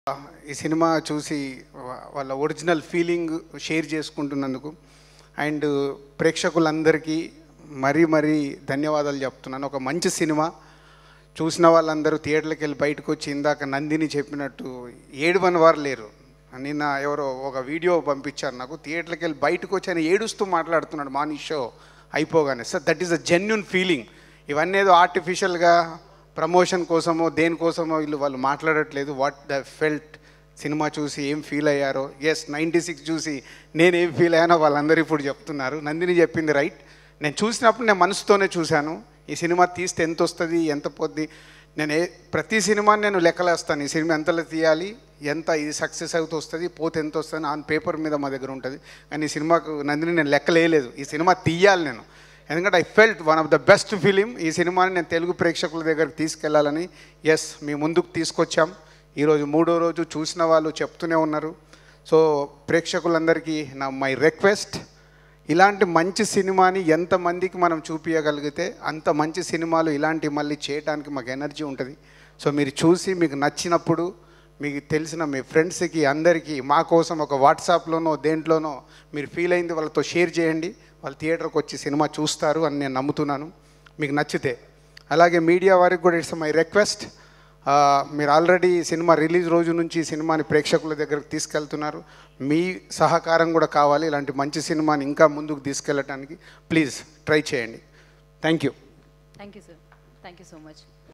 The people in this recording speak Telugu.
ఈ సినిమా చూసి వా- వాళ్ళ ఒరిజినల్ ఫీలింగ్ షేర్ చేసుకుంటున్నందుకు అండ్ ప్రేక్షకులందరికీ మరీ మరీ ధన్యవాదాలు చెప్తున్నాను ఒక మంచి సినిమా చూసిన వాళ్ళందరూ థియేటర్కి వెళ్ళి బయటకు వచ్చి ఇందాక నందిని చెప్పినట్టు ఏడువని వారు లేరు నిన్న ఎవరో ఒక వీడియో పంపించారు నాకు థియేటర్కి వెళ్ళి బయటకు వచ్చి ఆయన ఏడుస్తూ మాట్లాడుతున్నాడు మార్నింగ్ షో అయిపోగానే sir that is a genuine feeling ఇవన్నీ ఏదో ఆర్టిఫిషియల్గా ప్రమోషన్ కోసమో దేనికోసమో వీళ్ళు వాళ్ళు మాట్లాడట్లేదు వాట్ ద ఫెల్ట్ సినిమా చూసి ఏం ఫీల్ అయ్యారో ఎస్ నైంటీ సిక్స్ చూసి నేను ఏం ఫీల్ అయ్యానో వాళ్ళందరూ ఇప్పుడు చెప్తున్నారు నందిని చెప్పింది రైట్ నేను చూసినప్పుడు నేను మనసుతోనే చూశాను ఈ సినిమా తీస్తే ఎంత వస్తుంది ఎంత పోద్ది నేను ఏ ప్రతి సినిమాని నేను లెక్కలేస్తాను ఈ సినిమా ఎంతలో తీయాలి ఎంత ఇది సక్సెస్ అవుతూ వస్తుంది పోతే ఎంత వస్తుంది ఆన్ పేపర్ మీద మా దగ్గర ఉంటుంది కానీ ఈ సినిమాకు నందిని నేను లెక్కలేయలేదు ఈ సినిమా తీయాలి నేను ఎందుకంటే I felt one of the best film ఈ సినిమాని నేను తెలుగు ప్రేక్షకుల దగ్గరికి తీసుకెళ్లాలని ఎస్ మీ ముందుకు తీసుకొచ్చాం ఈరోజు మూడో రోజు చూసిన వాళ్ళు చెప్తూనే ఉన్నారు సో ప్రేక్షకులందరికీ నా మై రిక్వెస్ట్ ఇలాంటి మంచి సినిమాని ఎంతమందికి మనం చూపించగలిగితే అంత మంచి సినిమాలు ఇలాంటి మళ్ళీ చేయడానికి మాకు ఎనర్జీ ఉంటుంది సో మీరు చూసి మీకు నచ్చినప్పుడు మీకు తెలిసిన మీ ఫ్రెండ్స్కి అందరికీ మా కోసం ఒక వాట్సాప్లోనో దేంట్లోనో మీరు ఫీల్ అయింది వాళ్ళతో షేర్ చేయండి వాళ్ళు థియేటర్కి వచ్చి సినిమా చూస్తారు అని నేను నమ్ముతున్నాను మీకు నచ్చితే అలాగే మీడియా వారికి కూడా ఇట్స్ మై రిక్వెస్ట్ మీరు ఆల్రెడీ సినిమా రిలీజ్ రోజు నుంచి ఈ సినిమాని ప్రేక్షకుల దగ్గరకు తీసుకెళ్తున్నారు మీ సహకారం కూడా కావాలి ఇలాంటి మంచి సినిమాని ఇంకా ముందుకు తీసుకెళ్ళటానికి ప్లీజ్ ట్రై చేయండి thank you thank you sir thank you so much